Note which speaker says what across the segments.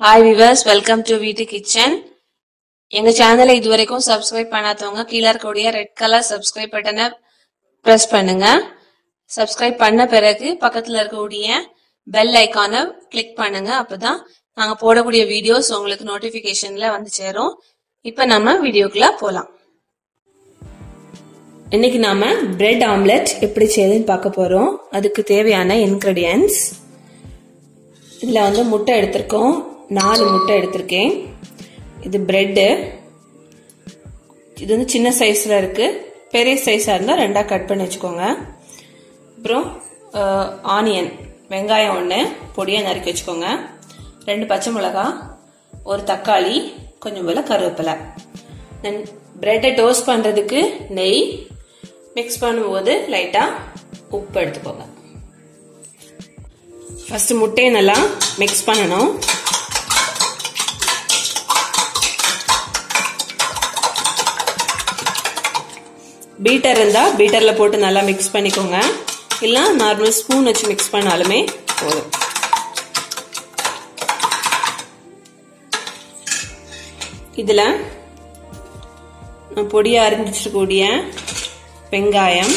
Speaker 1: hi viewers welcome to வீட்டு kitchen எங்க சேனலை இதுவரைக்கும் சப்ஸ்கிரைப் பண்ணாதவங்க கீழே இருக்கக்கூடிய ரெட் கலர் சப்ஸ்கிரைப் பட்டனை பிரஸ் பண்ணுங்க சப்ஸ்கிரைப் பண்ண பிறகு பக்கத்துல இருக்கக்கூடிய பெல் ஐக்கானை கிளிக் பண்ணுங்க அப்பதான் நாங்க போடக்கூடிய வீடியோஸ் உங்களுக்கு நோட்டிபிகேஷன்ல வந்து சேரும் இப்ப நம்ம வீடியோக்குள்ள போலாம் இன்னைக்கு நாம பிரெட் ஆம்லெட் எப்படி செய்யுதுன்னு பார்க்க போறோம் அதுக்கு தேவையான இன்கிரீடியன்ஸ் இதுல வந்து முட்டை எடுத்திருக்கோம் நாலு முட்டை எடுத்திருக்கேன் இது பிரெட்டு இது வந்து சின்ன சைஸ்ல இருக்கு பெரிய சைஸா இருந்தா ரெண்டா கட் பண்ணி வச்சுக்கோங்க அப்புறம் ஆனியன் வெங்காயம் ஒன்று பொடியாக நறுக்கி வச்சுக்கோங்க ரெண்டு பச்சை மிளகாய் ஒரு தக்காளி கொஞ்சம் போல கருவேப்பிலை தென் பிரெட்டை டோஸ்ட் பண்ணுறதுக்கு நெய் மிக்ஸ் பண்ணும்போது லைட்டாக உப்பு எடுத்துக்கோங்க ஃபர்ஸ்ட் முட்டையை நல்லா மிக்ஸ் பண்ணணும் பீட்டர் இருந்தா பீட்டர்ல போட்டு நல்லா மிக்ஸ் பண்ணிக்கோங்க இல்ல நார்மல் ஸ்பூன் வச்சு மிக்ஸ் பண்ணாலுமே போதும் இதுல பொடியா அரிஞ்சிருக்கக்கூடிய வெங்காயம்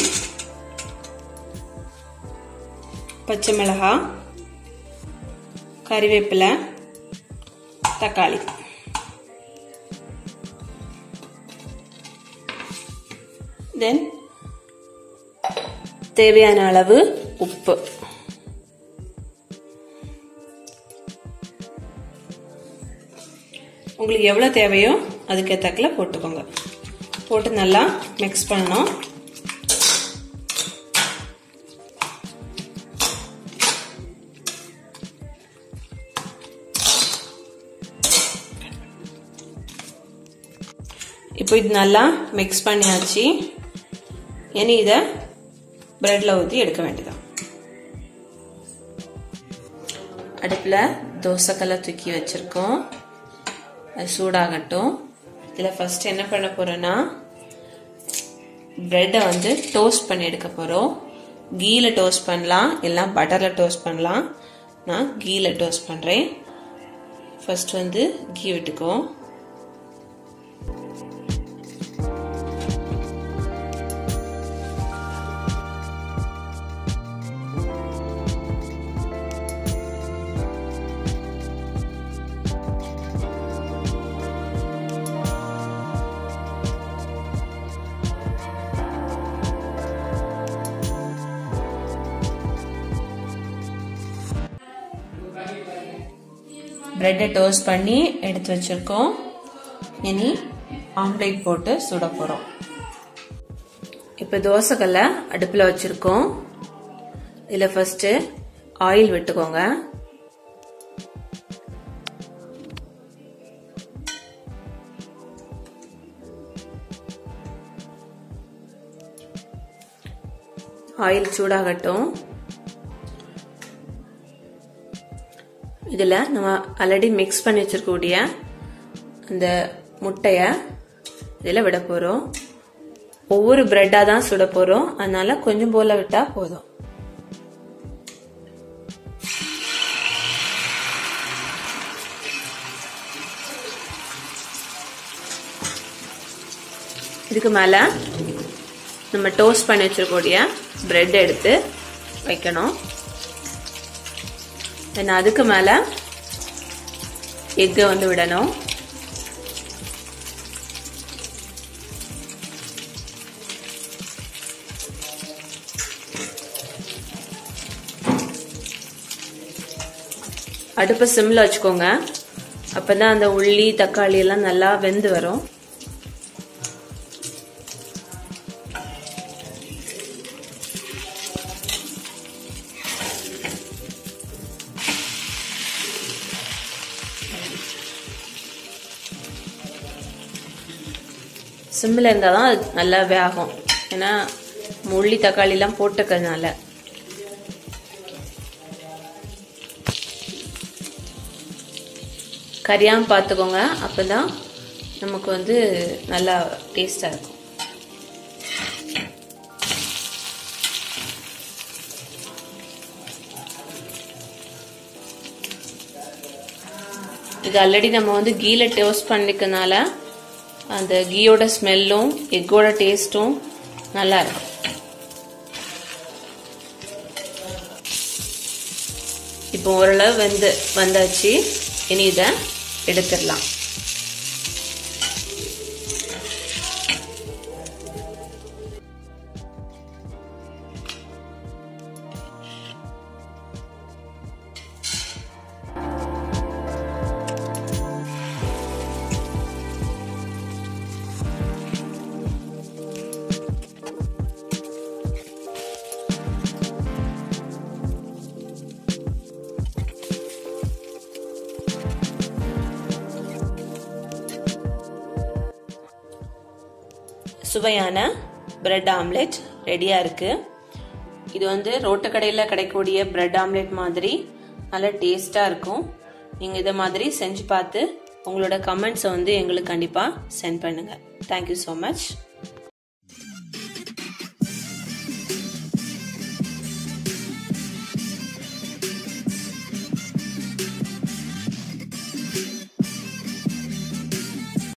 Speaker 1: பச்சை மிளகாய் கறிவேப்பிலை தக்காளி தென் தேவையான அளவு உப்பு உங்களுக்கு எவ்வளோ தேவையோ அதுக்கேற்றாக்கில் போட்டுக்கோங்க போட்டு நல்லா மிக்ஸ் பண்ணணும் இப்போ இது நல்லா மிக்ஸ் பண்ணியாச்சு இனி இதை பிரெட்ல ஊற்றி எடுக்க வேண்டியதான் அடுப்பில் தோசைக்கல்லை தூக்கி வச்சுருக்கோம் அது சூடாகட்டும் இதில் ஃபர்ஸ்ட் என்ன பண்ண போகிறோன்னா ப்ரெட்டை வந்து டோஸ்ட் பண்ணி எடுக்க போகிறோம் கீல டோஸ்ட் பண்ணலாம் இல்லை பட்டரில் டோஸ்ட் பண்ணலாம் நான் கீல டோஸ்ட் பண்ணுறேன் ஃபர்ஸ்ட் வந்து கீ விட்டுக்கோ பிரெட்டை டோஸ்ட் பண்ணி எடுத்து வச்சிருக்கோம் இனி ஆம்லேட் போட்டு சுட போகிறோம் இப்போ தோசைக்கல்லை அடுப்பில் வச்சுருக்கோம் இதில் ஃபஸ்ட்டு ஆயில் விட்டுக்கோங்க ஆயில் சூடாகட்டும் இதில் நம்ம ஆல்ரெடி மிக்ஸ் பண்ணி வச்சிருக்கக்கூடிய அந்த முட்டையை இதில் விட போகிறோம் ஒவ்வொரு பிரெட்டாக தான் சுட போகிறோம் அதனால கொஞ்சம் போல விட்டால் போதும் இதுக்கு மேலே நம்ம டோஸ்ட் பண்ணி வச்சிருக்கக்கூடிய பிரெட் எடுத்து வைக்கணும் தென் அதுக்கு மேலே எக்கை வந்து விடணும் அடுப்பை சிம்ல வச்சுக்கோங்க அப்பதான் அந்த உள்ளி தக்காளி எல்லாம் நல்லா வெந்து வரும் சிம்மில் இருந்தால் தான் அது நல்லா வேகும் ஏன்னா உள்ளி தக்காளிலாம் போட்டுக்கிறதுனால கரியாமல் பார்த்துக்கோங்க அப்போ தான் நமக்கு வந்து நல்லா டேஸ்டாக இருக்கும் இது ஆல்ரெடி நம்ம வந்து கீல டோஸ்ட் பண்ணிக்கனால அந்த கீயோட ஸ்மெல்லும் எக்கோட டேஸ்ட்டும் நல்லா இருக்கும் இப்போ ஓரளவு வெந்து வந்தாச்சு இனி இதை எடுத்துடலாம் சுவையான பிரெட் ஆம்லெட் ரெடியாக இருக்குது இது வந்து ரோட்டு கடையில் கிடைக்கக்கூடிய பிரெட் ஆம்லெட் மாதிரி நல்ல டேஸ்ட்டாக இருக்கும் நீங்கள் இதை மாதிரி செஞ்சு பார்த்து உங்களோட கமெண்ட்ஸை வந்து எங்களுக்கு கண்டிப்பாக சென்ட் பண்ணுங்கள் தேங்க்யூ ஸோ மச்